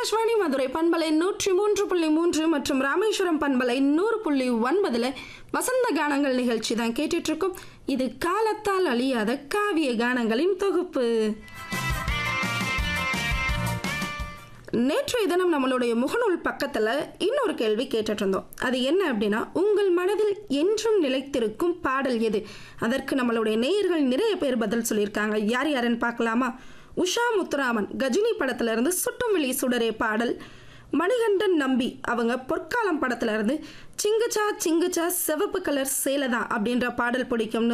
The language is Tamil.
ஆகாஷ்வாணி மதுரை பண்பலை நூற்றி மூன்று புள்ளி மூன்று மற்றும் ராமேஸ்வரம் பண்பலை நூறு புள்ளி ஒன்பதுல வசந்த கானங்கள் நிகழ்ச்சி தான் கேட்டுட்டு இருக்கோம் இது காலத்தால் அழியாத காவிய கானங்களின் தொகுப்பு நேற்றைய தினம் நம்மளுடைய முகநூல் பக்கத்தில் இன்னொரு கேள்வி கேட்டுட்டு இருந்தோம் அது என்ன அப்படின்னா உங்கள் மனதில் என்றும் நிலைத்திருக்கும் பாடல் எது அதற்கு நம்மளுடைய நேயர்கள் நிறைய பேர் பதில் சொல்லியிருக்காங்க யார் யாருன்னு பார்க்கலாமா உஷா முத்துராமன் கஜினி படத்துல இருந்து சுட்டும் விழி சுடரே பாடல் மணிகண்டன் நம்பி அவங்க பொற்காலம் படத்துல இருந்து சிங்குச்சா சிங்குச்சா சிவப்பு கலர் சேலதா அப்படின்ற பாடல் பிடிக்கும்னு